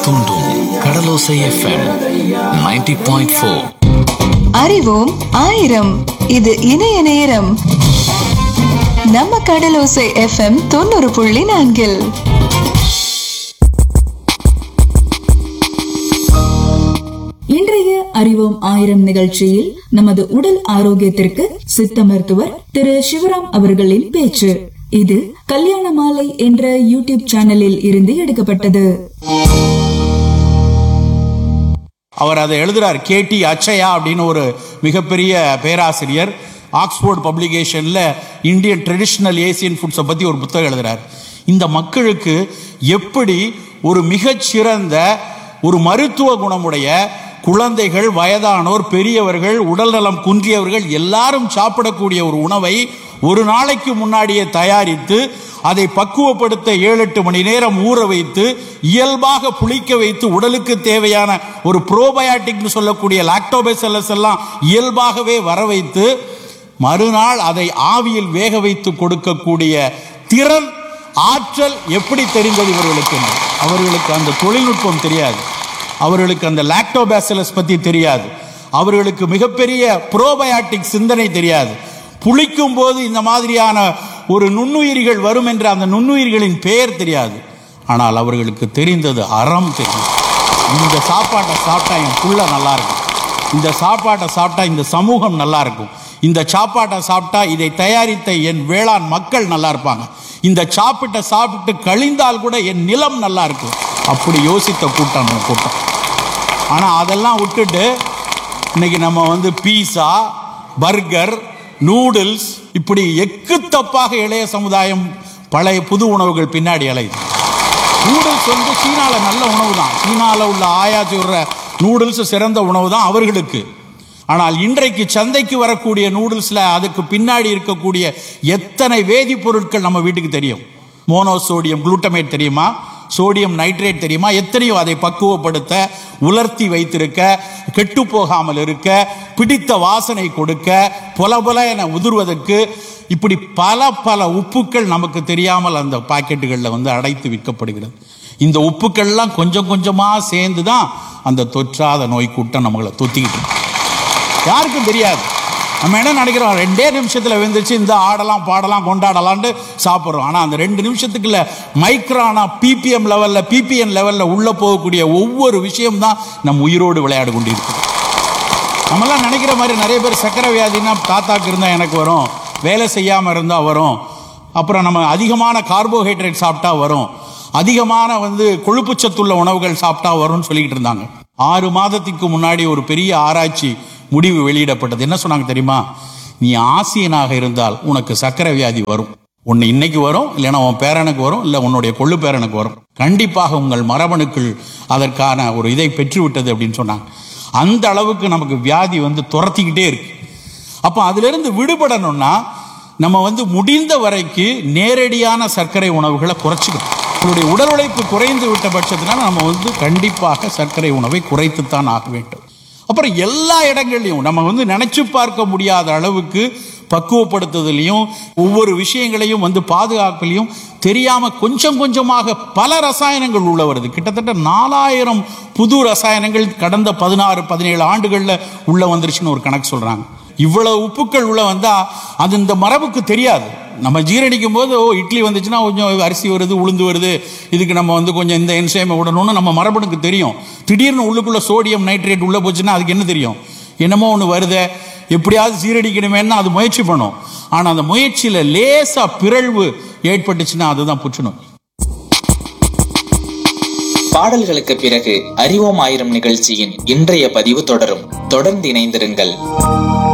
தூண்டும் கடலோசை FM 90.4 point four அறிவோம் ஆயிரம் இது இணைய நேரம் நம்ம கடலோசை எஃப்எம் தொண்ணூறு புள்ளி நான்கில் இன்றைய அறிவோம் ஆயிரம் நிகழ்ச்சியில் நமது உடல் ஆரோக்கியத்திற்கு சித்த மருத்துவர் திரு சிவராம் அவர்களின் பேச்சு இது கல்யாண மாலை என்ற யூடியூப் சேனலில் இருந்து எடுக்கப்பட்டது அவர் அதை எழுதுறார் கேடி அச்சயா அப்படின்னு ஒரு மிகப்பெரிய பேராசிரியர் ஆக்ஸ்போர்ட் பப்ளிகேஷன்ல இந்தியன் ட்ரெடிஷ்னல் ஏசியன் ஃபுட்ஸை பத்தி ஒரு புத்தகம் எழுதுறார் இந்த மக்களுக்கு எப்படி ஒரு மிகச்சிறந்த ஒரு மருத்துவ குணமுடைய குழந்தைகள் வயதானோர் பெரியவர்கள் உடல்நலம் குன்றியவர்கள் எல்லாரும் சாப்பிடக்கூடிய ஒரு உணவை ஒரு நாளைக்கு முன்னாடியே தயாரித்து அதை பக்குவப்படுத்த ஏழு எட்டு மணி நேரம் ஊற வைத்து இயல்பாக புளிக்க வைத்து உடலுக்கு தேவையான ஒரு ப்ரோபயாட்டிக்னு சொல்லக்கூடிய லாக்டோபெசல்லஸ் எல்லாம் இயல்பாகவே வர வைத்து மறுநாள் அதை ஆவியில் வேக வைத்து கொடுக்கக்கூடிய திறன் ஆற்றல் எப்படி தெரிந்தது இவர்களுக்கு என்று? அவர்களுக்கு அந்த தொழில்நுட்பம் தெரியாது அவர்களுக்கு அந்த லாக்டோபேசிலஸ் பத்தி தெரியாது அவர்களுக்கு மிகப்பெரிய ப்ரோபயாட்டிக் சிந்தனை தெரியாது புளிக்கும் போது இந்த மாதிரியான ஒரு நுண்ணுயிரிகள் வரும் என்ற அந்த நுண்ணுயிர்களின் பெயர் தெரியாது ஆனால் அவர்களுக்கு தெரிந்தது அறம் தெரியும் இந்த சாப்பாட்டை சாப்பிட்டா என் புள்ள நல்லா இருக்கும் இந்த சாப்பாட்டை சாப்பிட்டா இந்த சமூகம் நல்லா இருக்கும் இந்த சாப்பாட்டை சாப்பிட்டா இதை தயாரித்த என் வேளாண் மக்கள் நல்லா இருப்பாங்க இந்த சாப்பிட்ட சாப்பிட்டு கழிந்தால் கூட என் நிலம் நல்லா இருக்கும் அப்படி யோசித்த கூட்டம் நம்ம கூட்டம் ஆனால் அதெல்லாம் விட்டுட்டு இன்னைக்கு நம்ம வந்து பீஸா பர்கர் நூடுல்ஸ் இப்படி எக்கு தப்பாக இளைய சமுதாயம் பழைய புது உணவுகள் பின்னாடி அலையுது நூடுல்ஸ் வந்து சீனால நல்ல உணவு தான் சீனால உள்ள ஆயாச்சி விடுற நூடுல்ஸ் சிறந்த உணவு தான் அவர்களுக்கு ஆனால் இன்றைக்கு சந்தைக்கு வரக்கூடிய நூடுல்ஸ்ல அதுக்கு பின்னாடி இருக்கக்கூடிய எத்தனை வேதிப்பொருட்கள் நம்ம வீட்டுக்கு தெரியும் மோனோசோடியம் குளூட்டமேட் தெரியுமா சோடியம் நைட்ரேட் தெரியுமா எத்தனையோ அதை பக்குவப்படுத்த உலர்த்தி வைத்திருக்க கெட்டு போகாமல் இருக்க பிடித்த வாசனை கொடுக்க பொல பொல என உதிர்வதற்கு இப்படி பல பல உப்புக்கள் நமக்கு தெரியாமல் அந்த பாக்கெட்டுகளில் வந்து அடைத்து விற்கப்படுகிறது இந்த உப்புக்கள்லாம் கொஞ்சம் கொஞ்சமாக சேர்ந்து தான் அந்த தொற்றாத நோய் கூட்டம் நம்மளை தொத்திக்கிட்டு இருக்கு. யாருக்கும் தெரியாது நம்ம என்ன நினைக்கிறோம் ரெண்டே நிமிஷத்தில் வெந்துச்சு இந்த ஆடலாம் பாடலாம் கொண்டாடலான்ட்டு சாப்பிட்றோம் ஆனால் அந்த ரெண்டு நிமிஷத்துக்குள்ள மைக்ரானா பிபிஎம் லெவலில் பிபிஎன் லெவலில் உள்ளே போகக்கூடிய ஒவ்வொரு விஷயம் தான் நம் உயிரோடு விளையாடு கொண்டிருக்கு நம்மலாம் நினைக்கிற மாதிரி நிறைய பேர் சக்கரை வியாதினா தாத்தாக்கு இருந்தால் எனக்கு வரும் வேலை செய்யாமல் இருந்தால் வரும் அப்புறம் நம்ம அதிகமான கார்போஹைட்ரேட் சாப்பிட்டா வரும் அதிகமான வந்து கொழுப்புச்சத்துள்ள உணவுகள் சாப்பிட்டா வரும்னு சொல்லிக்கிட்டு இருந்தாங்க ஆறு மாதத்துக்கு முன்னாடி ஒரு பெரிய ஆராய்ச்சி முடிவு வெளியிடப்பட்டது என்ன சொன்னாங்க தெரியுமா நீ ஆசியனாக இருந்தால் உனக்கு சக்கரை வியாதி வரும் ஒன்று இன்னைக்கு வரும் இல்லைன்னா உன் பேரனுக்கு வரும் இல்லை உன்னுடைய கொள்ளு பேரனுக்கு வரும் கண்டிப்பாக உங்கள் மரபணுக்கள் அதற்கான ஒரு இதை பெற்றுவிட்டது அப்படின்னு சொன்னாங்க அந்த அளவுக்கு நமக்கு வியாதி வந்து துரத்திக்கிட்டே இருக்கு அப்போ அதிலிருந்து விடுபடணும்னா நம்ம வந்து முடிந்த வரைக்கு நேரடியான சர்க்கரை உணவுகளை குறைச்சிக்கணும் நம்மளுடைய உடல் உழைப்பு குறைந்து விட்ட பட்சத்தினால நம்ம வந்து கண்டிப்பாக சர்க்கரை உணவை குறைத்துத்தான் ஆக வேண்டும் அப்புறம் எல்லா இடங்கள்லையும் நம்ம வந்து நினைச்சு பார்க்க முடியாத அளவுக்கு பக்குவப்படுத்துதலையும் ஒவ்வொரு விஷயங்களையும் வந்து பாதுகாப்பிலையும் தெரியாம கொஞ்சம் கொஞ்சமாக பல ரசாயனங்கள் உள்ள வருது கிட்டத்தட்ட நாலாயிரம் புது ரசாயனங்கள் கடந்த பதினாறு பதினேழு ஆண்டுகள்ல உள்ள வந்துருச்சுன்னு ஒரு கணக்கு சொல்றாங்க இவ்வளவு உப்புக்கள் உள்ள வந்தா அது இந்த மரபுக்கு தெரியாது நம்ம ஜீரணிக்கும் போது ஓ இட்லி வந்துச்சுன்னா கொஞ்சம் அரிசி வருது உளுந்து வருது இதுக்கு நம்ம வந்து கொஞ்சம் இந்த என்சைமை விடணும்னு நம்ம மரபணுக்கு தெரியும் திடீர்னு உள்ளுக்குள்ள சோடியம் நைட்ரேட் உள்ள போச்சுன்னா அதுக்கு என்ன தெரியும் என்னமோ ஒன்று வருதே எப்படியாவது சீரடிக்கணுமேன்னு அது முயற்சி பண்ணும் ஆனால் அந்த முயற்சியில் லேசா பிறழ்வு ஏற்பட்டுச்சுன்னா அதுதான் புற்றுநோய் பாடல்களுக்கு பிறகு அறிவோம் ஆயிரம் நிகழ்ச்சியின் இன்றைய பதிவு தொடரும் தொடர்ந்து இணைந்திருங்கள்